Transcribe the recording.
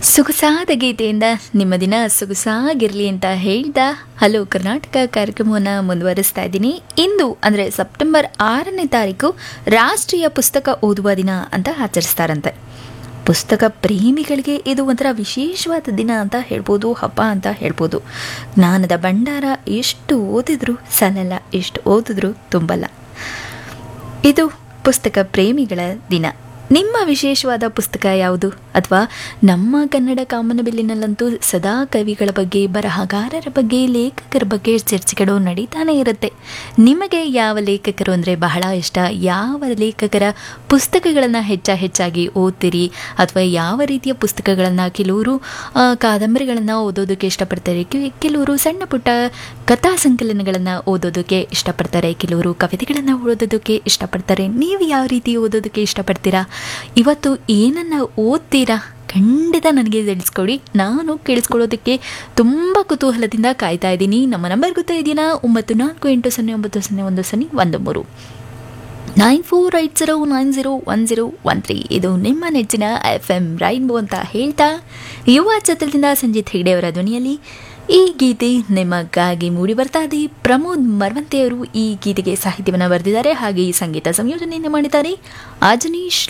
ಸೊಗಸಾದ ಗೀತೆಯಿಂದ ನಿಮ್ಮ ದಿನ ಸೊಗಸಾಗಿರಲಿ ಅಂತ ಹೇಳ್ದ ಹಲೋ ಕರ್ನಾಟಕ ಕಾರ್ಯಕ್ರಮವನ್ನು ಮುಂದುವರಿಸ್ತಾ ಇದ್ದೀನಿ ಇಂದು ಅಂದರೆ ಸೆಪ್ಟೆಂಬರ್ ಆರನೇ ತಾರೀಕು ರಾಷ್ಟ್ರೀಯ ಪುಸ್ತಕ ಓದುವ ದಿನ ಅಂತ ಆಚರಿಸ್ತಾರಂತೆ ಪುಸ್ತಕ ಪ್ರೇಮಿಗಳಿಗೆ ಇದು ಒಂಥರ ವಿಶೇಷವಾದ ದಿನ ಅಂತ ಹೇಳ್ಬೋದು ಹಬ್ಬ ಅಂತ ಹೇಳ್ಬೋದು ಜ್ಞಾನದ ಭಂಡಾರ ಎಷ್ಟು ಓದಿದ್ರು ಸಾಲಲ್ಲ ಎಷ್ಟು ಓದಿದ್ರು ತುಂಬಲ್ಲ ಇದು ಪುಸ್ತಕ ಪ್ರೇಮಿಗಳ ದಿನ ನಿಮ್ಮ ವಿಶೇಷವಾದ ಪುಸ್ತಕ ಯಾವುದು ಅಥವಾ ನಮ್ಮ ಕನ್ನಡ ಕಾಮನಬಿಲ್ಲಿನಲ್ಲಂತೂ ಸದಾ ಕವಿಗಳ ಬಗ್ಗೆ ಬರಹಗಾರರ ಬಗ್ಗೆ ಲೇಖಕರ ಬಗ್ಗೆ ಚರ್ಚೆಗಳು ನಡೀತಾನೆ ಇರುತ್ತೆ ನಿಮಗೆ ಯಾವ ಲೇಖಕರು ಅಂದರೆ ಬಹಳ ಇಷ್ಟ ಯಾವ ಲೇಖಕರ ಪುಸ್ತಕಗಳನ್ನು ಹೆಚ್ಚ ಹೆಚ್ಚಾಗಿ ಓದ್ತೀರಿ ಅಥವಾ ಯಾವ ರೀತಿಯ ಪುಸ್ತಕಗಳನ್ನು ಕೆಲವರು ಆ, ಕಾದಂಬರಿಗಳನ್ನು ಓದೋದಕ್ಕೆ ಇಷ್ಟಪಡ್ತಾರೆ ಕೆ- ಕೆಲವರು ಸಣ್ಣ ಪುಟ್ಟ ಕಥಾ ಸಂಕಲನಗಳನ್ನು ಓದೋದಕ್ಕೆ ಇಷ್ಟಪಡ್ತಾರೆ ಕೆಲವರು ಕವಿತೆಗಳನ್ನು ಓದೋದಕ್ಕೆ ಇಷ್ಟಪಡ್ತಾರೆ ನೀವು ಯಾವ ರೀತಿ ಓದೋದಕ್ಕೆ ಇಷ್ಟಪಡ್ತೀರಾ ಇವತ್ತು ಏನನ್ನು ಓದ್ತೀರಾ ಖಂಡಿತ ನನಗೆ ತಿಳಿಸ್ಕೊಡಿ ನಾನು ಕೇಳಿಸ್ಕೊಳ್ಳೋದಕ್ಕೆ ತುಂಬ ಕುತೂಹಲದಿಂದ ಕಾಯ್ತಾ ಇದ್ದೀನಿ ನಮ್ಮ ನಂಬರ್ ಗೊತ್ತಾ ಇದೆಯಾ ಒಂಬತ್ತು ನಾಲ್ಕು ಎಂಟು ಸೊನ್ನೆ ಒಂಬತ್ತು ಸೊನ್ನೆ ಒಂದು ಸೊನ್ನೆ ಒಂದು ಮೂರು nine four eight zero nine zero one zero one three ಇದು ನಿಮ್ಮ ನೆಚ್ಚಿನ ಎಫ್ ಎಮ್ ರೈನ್ಬೋ ಅಂತ ಹೇಳ್ತಾ ಯುವ ಚಿತ್ರದಿಂದ ಸಂಜಿತ್ ಹೆಗ್ಡೆ ಅವರ ಧ್ವನಿಯಲ್ಲಿ ಈ ಗೀತೆ ನಿಮಗಾಗಿ ಮೂಡಿ ಬರ್ತಾ ಇದೆ ಪ್ರಮೋದ್ ಮರ್ವಂತೆಯವರು ಈ ಗೀತೆಗೆ ಸಾಹಿತ್ಯವನ್ನು ಬರೆದಿದ್ದಾರೆ ಹಾಗೆ ಈ ಸಂಗೀತ ಸಂಯೋಜನೆಯನ್ನು ಮಾಡಿದ್ದಾರೆ ಆಜನೀಶ್